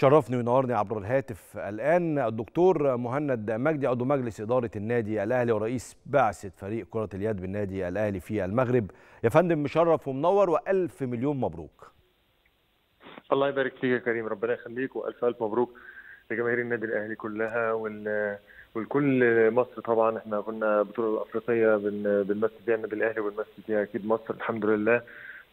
شرفني وينورني عبر الهاتف الان الدكتور مهند مجدي عضو مجلس اداره النادي الاهلي ورئيس بعثه فريق كره اليد بالنادي الاهلي في المغرب يا فندم مشرف ومنور والف مليون مبروك الله يبارك فيك يا كريم ربنا يخليك والف الف مبروك لجماهير النادي الاهلي كلها وال والكل مصر طبعا احنا كنا بطوله الافريقيه بن... بنمثل فيها النادي الاهلي وبنمثل فيها اكيد مصر الحمد لله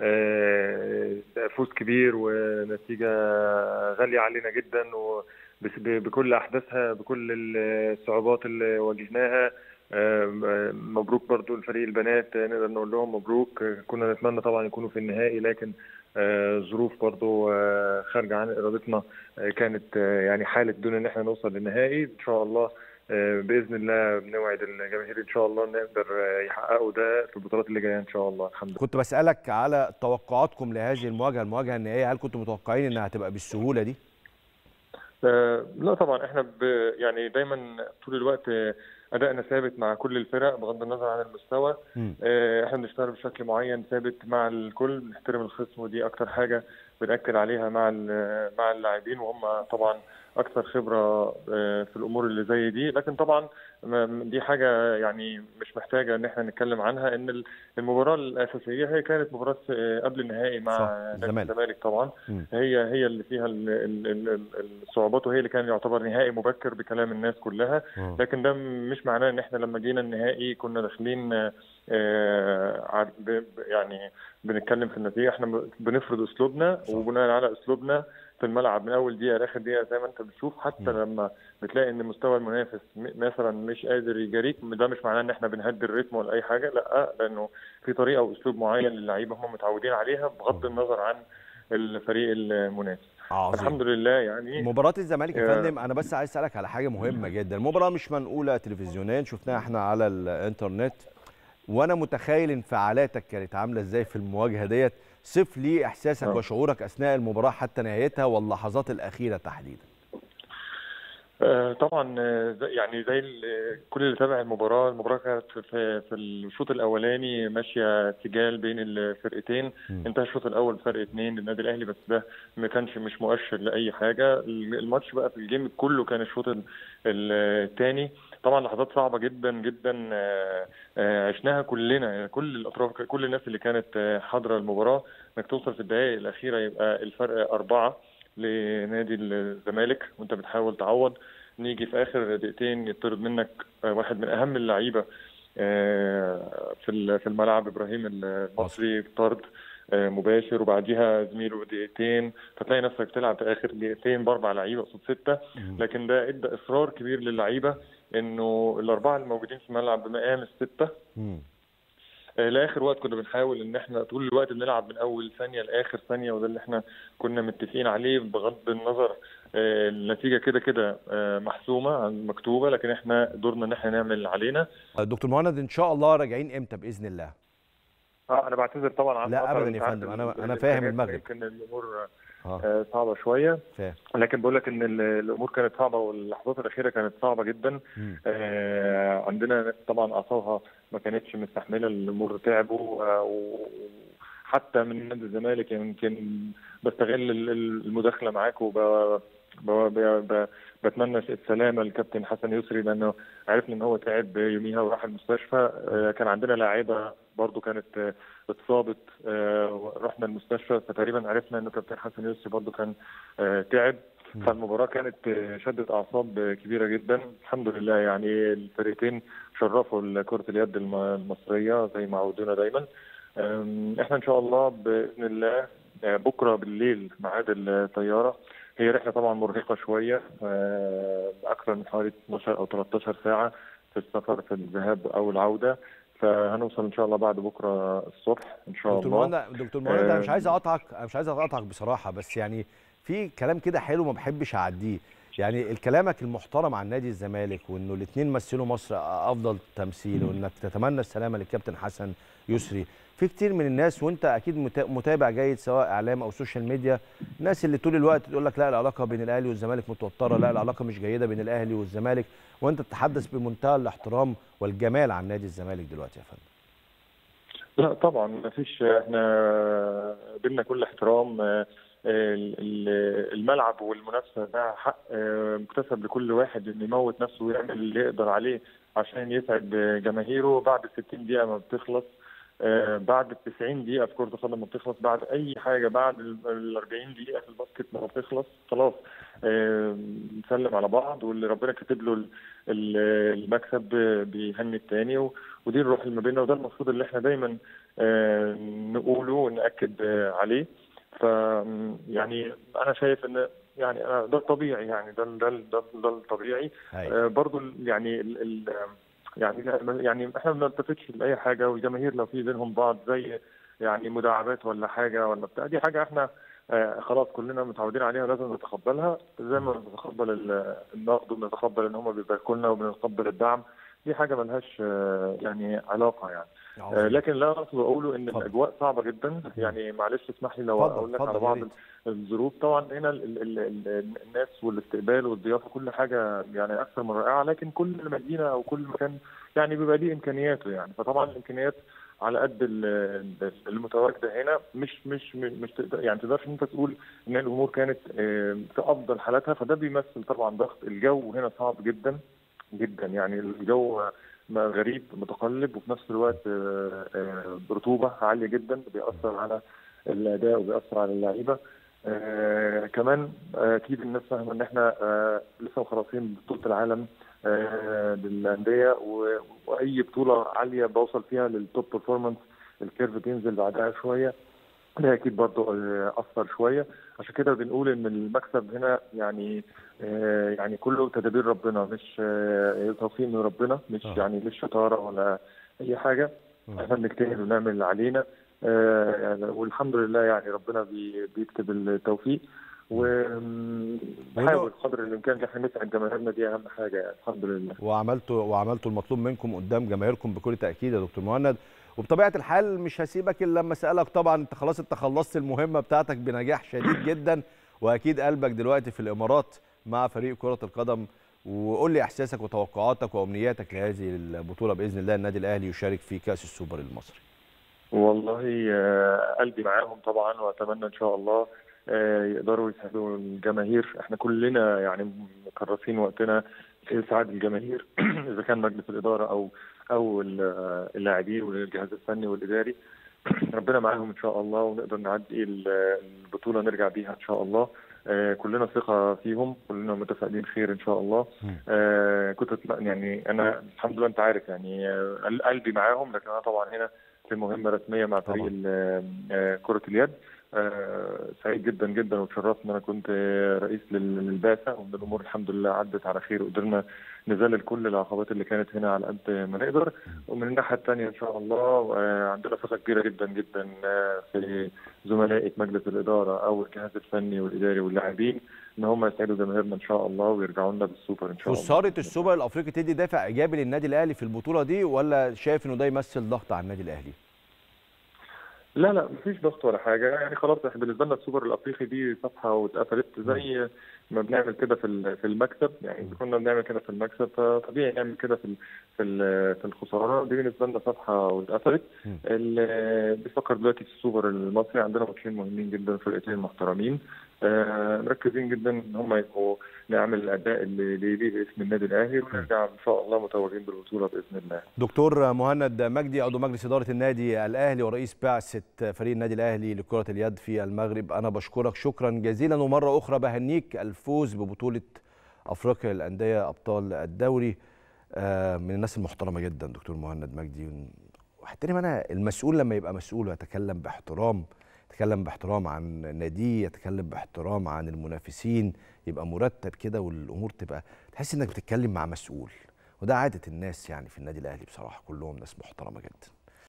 فوز كبير ونتيجه غاليه علينا جدا وبكل احداثها بكل الصعوبات اللي واجهناها مبروك برضو لفريق البنات نقدر نقول لهم مبروك كنا نتمنى طبعا يكونوا في النهائي لكن ظروف برضو خارجه عن ارادتنا كانت يعني حاله دون ان احنا نوصل للنهائي ان شاء الله باذن الله بنوعد الجماهير ان شاء الله نقدر يحققوا ده في البطولات اللي جايه ان شاء الله الحمد لله كنت بسالك على توقعاتكم لهذه المواجهه المواجهه النهائيه هل كنتم متوقعين انها هتبقى بالسهوله دي آه لا طبعا احنا يعني دايما طول الوقت ادائنا ثابت مع كل الفرق بغض النظر عن المستوى آه احنا بنشتغل بشكل معين ثابت مع الكل بنحترم الخصم ودي اكتر حاجه بناكد عليها مع مع اللاعبين وهم طبعا اكثر خبره في الامور اللي زي دي لكن طبعا دي حاجه يعني مش محتاجه ان احنا نتكلم عنها ان المباراه الاساسيه هي كانت مباراه قبل النهائي مع الزمالك طبعا م. هي هي اللي فيها الصعوبات وهي اللي كان يعتبر نهائي مبكر بكلام الناس كلها م. لكن ده مش معناه ان احنا لما جينا النهائي كنا داخلين يعني بنتكلم في النتيجه احنا بنفرض اسلوبنا وبناء على اسلوبنا في الملعب من اول دقيقه لاخر دقيقه زي ما انت بتشوف حتى م. لما بتلاقي ان مستوى المنافس مثلا مش قادر يجاريك ده مش معناه ان احنا بنهدي الريتم ولا اي حاجه لا لانه في طريقه واسلوب معين للعيبه هم متعودين عليها بغض النظر عن الفريق المنافس عظيم. الحمد لله يعني مباراة الزمالك يا فندم انا بس عايز اسالك على حاجه مهمه جدا المباراه مش منقوله تلفزيونيا شفناها احنا على الانترنت وانا متخيل انفعالاتك كانت عامله ازاي في المواجهه ديت صف لي احساسك أوه. وشعورك اثناء المباراه حتى نهايتها واللحظات الاخيره تحديدا آه طبعا يعني زي كل اللي تابع المباراه المباراه كانت في, في الشوط الاولاني ماشيه سجال بين الفرقتين انتهى الشوط الاول بفرق اثنين للنادي الاهلي بس ده ما كانش مش مؤشر لاي حاجه الماتش بقى في الجيم كله كان الشوط الثاني طبعا لحظات صعبه جدا جدا عشناها كلنا كل الاطراف كل الناس اللي كانت حاضره المباراه انك توصل في الدقائق الاخيره يبقى الفرق اربعه لنادي الزمالك وانت بتحاول تعوض نيجي في اخر دقيقتين يطرد منك واحد من اهم اللعيبه في في الملعب ابراهيم المصري طرد مباشر وبعديها زميله دقيقتين فتلاقي نفسك تلعب في اخر دقيقتين باربع لعيبه قصاد سته لكن ده ادى اصرار كبير للعيبه انه الاربعه الموجودين في الملعب بمقام السته لاخر وقت كنا بنحاول ان احنا طول الوقت بنلعب من اول ثانيه لاخر ثانيه وده اللي احنا كنا متفقين عليه بغض النظر النتيجه كده كده محسومه مكتوبه لكن احنا دورنا ان احنا نعمل اللي علينا دكتور مهند ان شاء الله راجعين امتى باذن الله اه انا بعتذر طبعا عن لا ابدا يا فندم انا انا فاهم المغرب يمكن الامور آه. صعبه شويه فاهم. لكن بقول لك ان الامور كانت صعبه واللحظات الاخيره كانت صعبه جدا آه عندنا طبعا اعصابها ما كانتش مستحمله الامور تعبوا آه وحتى من نادي الزمالك يمكن بستغل المداخله معاك وب بتمنى السلامه للكابتن حسن يسري لانه عرفنا ان هو تعب يوميها وراح المستشفى كان عندنا لاعيبه برضو كانت اتصابت رحنا المستشفى فتقريبا عرفنا انه كابتن حسن يسري برضو كان تعب فالمباراه كانت شدت اعصاب كبيره جدا الحمد لله يعني الفريقين شرفوا كره اليد المصريه زي ما عودونا دايما احنا ان شاء الله باذن الله بكره بالليل ميعاد الطياره هي رحله طبعا مرهقه شويه اكثر من حوالي 12 او 13 ساعه في السفر في الذهاب او العوده فهنوصل ان شاء الله بعد بكره الصبح ان شاء دكتور الله مهند دكتور مهند انا مش عايز اقاطعك انا مش عايز اقاطعك بصراحه بس يعني في كلام كده حلو ما بحبش اعديه يعني كلامك المحترم عن نادي الزمالك وانه الاثنين مثلوا مصر افضل تمثيل وانك تتمنى السلامه للكابتن حسن يسري في كتير من الناس وانت اكيد متابع جيد سواء اعلام او سوشيال ميديا الناس اللي طول الوقت تقول لك لا العلاقه بين الاهلي والزمالك متوتره لا العلاقه مش جيده بين الاهلي والزمالك وانت تتحدث بمنتهى الاحترام والجمال عن نادي الزمالك دلوقتي يا فندم لا طبعا ما فيش احنا بينا كل احترام الملعب والمنافسه ده حق مكتسب لكل واحد انه يموت نفسه ويعمل اللي يقدر عليه عشان يسعد جماهيره بعد ال 60 دقيقه ما بتخلص بعد ال 90 دقيقه في كره القدم ما بتخلص بعد اي حاجه بعد ال 40 دقيقه في الباسكت ما بتخلص خلاص نسلم على بعض واللي ربنا كاتب له المكسب بيهني التاني ودي الروح اللي ما بيننا وده المفروض اللي احنا دايما نقوله ونأكد عليه ف يعني انا شايف ان يعني أنا ده الطبيعي يعني ده ده ده, ده الطبيعي آه برضو يعني ال ال يعني يعني احنا ما بنلتفتش لاي حاجه والجماهير لو في بينهم بعض زي يعني مداعبات ولا حاجه ولا بتاع دي حاجه احنا آه خلاص كلنا متعودين عليها ولازم نتقبلها زي ما بنتقبل النقد وبنتقبل ان هم بيباركوا لنا وبنتقبل الدعم دي حاجه ملهاش آه يعني علاقه يعني آه لكن لا اقصد اقوله ان فضل. الاجواء صعبه جدا يعني معلش اسمح لي لو فضل. اقول لك فضل على بعض الظروف طبعا هنا ال ال ال الناس والاستقبال والضيافه كل حاجه يعني اكثر من رائعه لكن كل مدينه او كل مكان يعني بيبقى ليه امكانياته يعني فطبعا الامكانيات على قد المتواجده هنا مش مش مش تقدر يعني تقدرش ان انت تقول ان الامور كانت في افضل حالاتها فده بيمثل طبعا ضغط الجو هنا صعب جدا جدا يعني الجو غريب متقلب وفي نفس الوقت رطوبه عاليه جدا بيأثر على الاداء وبيأثر على اللعيبه آه كمان اكيد الناس فاهمه ان احنا آه لسه مخلصين بطوله العالم آه للانديه واي بطوله عاليه بوصل فيها للتوب بيرفورمانس الكيرف بينزل بعدها شويه ده اكيد برضه اثر شويه عشان كده بنقول ان المكسب هنا يعني آه يعني كله تدابير ربنا مش آه توفيق من ربنا مش آه. يعني مش شطاره ولا اي حاجه احنا بنجتهد ونعمل اللي علينا يعني والحمد لله يعني ربنا بي بيكتب التوفيق ونحاول قدر الامكان احنا نسعد جماهيرنا دي اهم حاجه يعني الحمد لله وعملتوا وعملتوا المطلوب منكم قدام جماهيركم بكل تاكيد يا دكتور مهند وبطبيعه الحال مش هسيبك الا لما اسالك طبعا انت خلاص انت خلصت المهمه بتاعتك بنجاح شديد جدا واكيد قلبك دلوقتي في الامارات مع فريق كره القدم وقول لي احساسك وتوقعاتك وامنياتك لهذه البطوله باذن الله النادي الاهلي يشارك في كاس السوبر المصري والله قلبي معاهم طبعا واتمنى ان شاء الله يقدروا يساعدوا الجماهير احنا كلنا يعني مكرسين وقتنا في اسعاد الجماهير اذا كان مجلس الاداره او او اللاعبين والجهاز الفني والاداري ربنا معاهم ان شاء الله ونقدر نعدي البطوله نرجع بيها ان شاء الله آه كلنا ثقه فيهم كلنا متفائلين خير ان شاء الله آه كنت يعني انا الحمد لله انت عارف يعني آه قلبي معاهم لكن انا طبعا هنا في مهمه رسميه مع فريق كره اليد سعيد جدا جدا وتشرفت ان انا كنت رئيس للبعثه وان الامور الحمد لله عدت على خير وقدرنا نذلل كل العقبات اللي كانت هنا على قد ما نقدر ومن الناحيه الثانيه ان شاء الله عندنا ثقه كبيره جدا جدا في زملائي في مجلس الاداره او الجهاز الفني والاداري واللاعبين ان هم يسعدوا جماهيرنا ان شاء الله ويرجعوا لنا بالسوبر ان شاء الله. خساره السوبر الافريقي تدي دافع ايجابي للنادي الاهلي في البطوله دي ولا شايف انه ده يمثل ضغط على النادي الاهلي؟ لا لا مفيش ضغط ولا حاجه يعني خلاص احنا بالنسبه لنا السوبر الافريقي دي صفحه واتقفلت زي ما بنعمل كده في في المكسب يعني كنا بنعمل كده في المكسب فطبيعي نعمل كده في في في الخساره دي بالنسبه لنا صفحه واتقفلت بيفكر دلوقتي في السوبر المصري عندنا ماتشين مهمين جدا فرقتين محترمين آه مركزين جدا ان هم يبقوا نعمل الاداء اللي ليه باسم النادي الاهلي ونرجع ان شاء الله متوجين بالبطوله باذن الله. دكتور مهند مجدي عضو مجلس اداره النادي الاهلي ورئيس بعثه فريق النادي الاهلي لكره اليد في المغرب انا بشكرك شكرا جزيلا ومره اخرى بهنيك الفوز ببطوله افريقيا للانديه ابطال الدوري آه من الناس المحترمه جدا دكتور مهند مجدي واحترم انا المسؤول لما يبقى مسؤول ويتكلم باحترام يتكلم باحترام عن ناديه يتكلم باحترام عن المنافسين يبقى مرتب كده والامور تبقى تحس انك بتتكلم مع مسؤول وده عاده الناس يعني في النادي الاهلي بصراحه كلهم ناس محترمه جدا